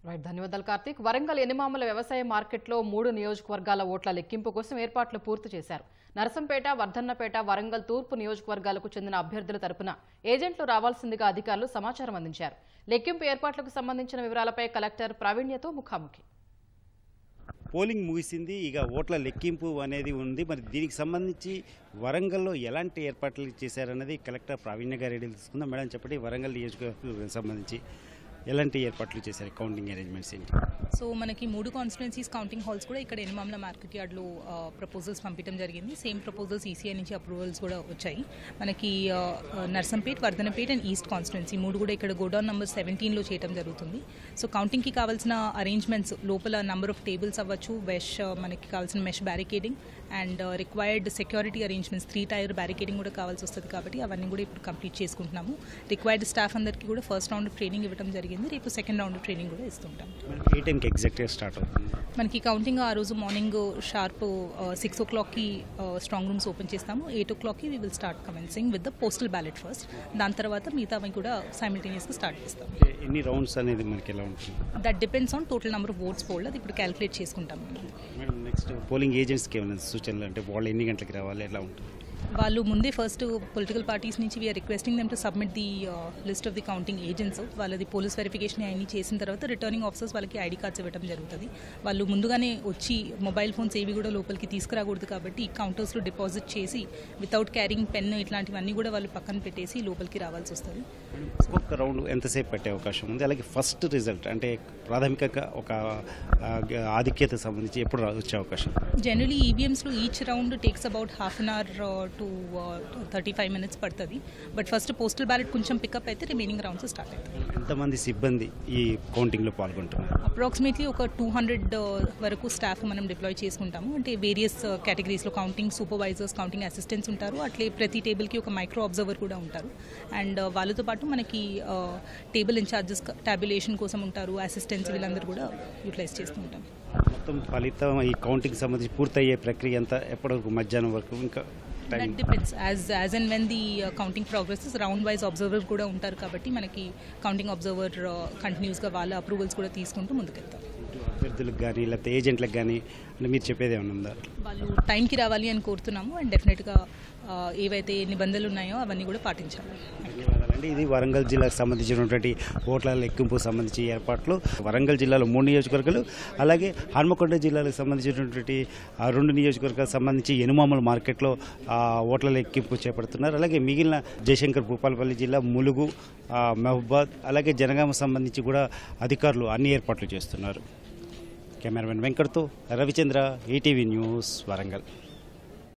right ధన్యవాదాలు కార్తీక్ వరంగల్ ఎనిమాముల వ్యవసాయ మార్కెట్లో మూడు నియోజకవర్గాల ఓట్ల లెక్కింపు కోసం ఏర్పాట్లు పూర్తి చేశారు నరసంపేట వర్ధన్నపేట వరంగల్ తూర్పు నియోజకవర్గాలకు చెందిన అభ్యర్థుల తరపున ఏజెంట్లు రావాల్సిందిగా అధికారులు సమాచారం అందించారు లెక్కింపు ఏర్పాట్లకు సంబంధించిన వివరాలపై కలెక్టర్ ప్రావీణ్యతో ముఖాముఖి పోలింగ్ ముగిసింది ఇక ఓట్ల లెక్కింపు అనేది ఉంది మరి దీనికి సంబంధించి వరంగల్లో ఎలాంటి ఏర్పాట్లు చేశారన్నది కలెక్టర్ ప్రావీణ్య గారు తెలుసుకుందాం మేడం చెప్పండి వరంగల్ నియోజకవర్గం సంబంధించి ఎలాంటి ఏర్పాట్లు చేశారు కౌంటింగ్ అరేంజ్మెంట్స్ ఏంటి సో మనకి మూడు కాన్స్టిట్యున్సీస్ కౌంటింగ్ హాల్స్ కూడా ఇక్కడ ఎనిమామ్ల మార్కెట్ యార్డ్లో ప్రపోజల్స్ పంపించడం జరిగింది సేమ్ ప్రపోజల్స్ ఈసీఐ నుంచి అప్రూవల్స్ కూడా వచ్చాయి మనకి ఆ, ఆ, Narsampet Wardhannapet and east constituency మూడు కూడా ఇక్కడ గోడౌన్ నెంబర్ సెవెంటీన్లో చేయడం జరుగుతుంది సో కౌంటింగ్కి కావాల్సిన అరేంజ్మెంట్స్ లోపల నెంబర్ ఆఫ్ టేబుల్స్ అవ్వచ్చు మెష్ మనకి కావాల్సిన mesh barricading and required security arrangements three tier barricading కూడా కావాల్సి వస్తుంది కాబట్టి అవన్నీ కూడా ఇప్పుడు కంప్లీట్ చేసుకుంటున్నాము రిక్వైర్డ్ స్టాఫ్ అందరికీ కూడా ఫస్ట్ రౌండ్ ట్రైనింగ్ ఇవ్వడం జరిగింది రేపు సెకండ్ రౌండ్ ట్రైనింగ్ కూడా ఇస్తుంటాం ఏ టైంకి ఎగ్జాక్ట్గా స్టార్ట్ అవుతుంది మనకి కౌంటింగ్ ఆ రోజు మార్నింగ్ షార్ప్ సిక్స్ ఓ క్లాక్కి స్ట్రాంగ్ రూమ్స్ ఓపెన్ చేస్తాము ఎయిట్ ఓ క్లాక్కి we will start commencing with the postal ballot first దాని తర్వాత మిగతావి కూడా సైమిల్టేనియస్గా స్టార్ట్ చేస్తాం ఎన్ని రౌండ్స్ అనేది మనకి ఎలా ఉంటుంది that depends on total number of votes polled అది ఇప్పుడు క్యాలిక్యులేట్ చేసుకుంటాం మేము మేడం నెక్స్ట్ పోలింగ్ ఏజెంట్స్కి ఏమైనా సూచనలు అంటే వాళ్ళు ఎన్ని గంటలకు రావాలి ఎలా ఉంటుంది వాళ్ళు ముందే ఫస్ట్ పొలిటికల్ పార్టీస్ నుంచి we are requesting them to submit the list of the counting agents వాళ్ళది పోలీస్ వెరిఫికేషన్ అన్ని చేసిన తర్వాత రిటర్నింగ్ ఆఫీసర్స్ వాళ్ళకి ఐడి కార్డ్స్ ఇవ్వడం జరుగుతుంది వాళ్ళు ముందుగానే వచ్చి మొబైల్ ఫోన్స్ ఏవి కూడా లోపలికి తీసుకురాకూడదు కాబట్టి కౌంటర్స్లో డిపాజిట్ చేసి వితౌట్ క్యారింగ్ పెన్ ఇట్లాంటివన్నీ కూడా వాళ్ళు పక్కన పెట్టేసి లోపలికి రావాల్సి వస్తుంది ఒక్కొక్క రౌండ్ ఎంతసేపు పట్టే అవకాశం ఉంది అలాగే ఫస్ట్ రిజల్ట్ అంటే ప్రాథమికంగా ఒక ఆ, ఆధిక్యత సంబంధించి ఎప్పుడు రా- వచ్చే అవకాశం జనరలీ ఈవీఎంస్లో each round takes about half an hour to thirty five minutes పడుతుంది బట్ ఫస్ట్ పోస్టల్ బ్యాలెట్ కొంచెం పికప్ అయితే రిమైనింగ్ రౌండ్స్ స్టార్ట్ అవుతాయి ఎంతమంది సిబ్బంది ఈ కౌంటింగ్లో పాల్గొంటున్నారు అప్రాక్సిమేట్లీ ఒక టూ హండ్రెడ్ వరకు స్టాఫ్ మనం డిప్లాయ్ చేసుకుంటాము అంటే వేరియస్ కేటగిరీస్లో కౌంటింగ్ సూపర్వైజర్స్ కౌంటింగ్ అసిస్టెంట్స్ ఉంటారు అట్లే ప్రతి టేబుల్కి ఒక మైక్రో అబ్జర్వర్ కూడా ఉంటారు అండ్ వాళ్ళతో పాటు మనకి టేబుల్ ఇన్ఛార్జెస్ టాబ్యులేషన్ కోసం ఉంటారు అసిస్టెంట్స్ వీళ్ళందరూ కూడా యూటిలైజ్ చేస్తూ ఉంటాం మొత్తం ఫలితం ఈ కౌంటింగ్ సంబంధించి పూర్తయ్యే ప్రక్రియ ఎంత ఎప్పటి వరకు మధ్యాహ్నం వరకు ఇంకా time that depends as as and when the counting progress round wise observer కూడా ఉంటారు కాబట్టి మనకి కౌంటింగ్ అబ్జర్వర్ కంటిన్యూస్గా వాళ్ళ అప్రూవల్స్ కూడా తీసుకుంటూ ముందుకెళ్తారు అభ్యర్థులకు కానీ లేకపోతే ఏజెంట్లకు కానీ అంటే మీరు చెప్పేది ఏమైనా ఉందా వాళ్ళు టైంకి రావాలి అని కోరుతున్నాము అండ్ డెఫినెట్గా ఏవైతే నిబంధనలు ఉన్నాయో అవన్నీ కూడా పాటించాలి ధన్యవాదాలండి ఇది వరంగల్ జిల్లాకు సంబంధించినటువంటి ఓట్ల లెక్కింపు సంబంధించి ఏర్పాట్లు వరంగల్ జిల్లాలో మూడు నియోజకవర్గాలు అలాగే హన్మకొండ జిల్లాలకు సంబంధించినటువంటి ఆ రెండు నియోజకవర్గాలకు సంబంధించి ఎనుమామల మార్కెట్లో ఆ, ఓట్ల లెక్కింపు చేపడుతున్నారు అలాగే మిగిలిన జయశంకర్ భూపాలపల్లి జిల్లా ములుగు ఆ, మహబూబాద్ అలాగే జనగామ సంబంధించి కూడా అధికారులు అన్ని ఏర్పాట్లు చేస్తున్నారు కెమెరామెన్ వెంకట్తో రవిచంద్ర ఈటీవీ న్యూస్ వరంగల్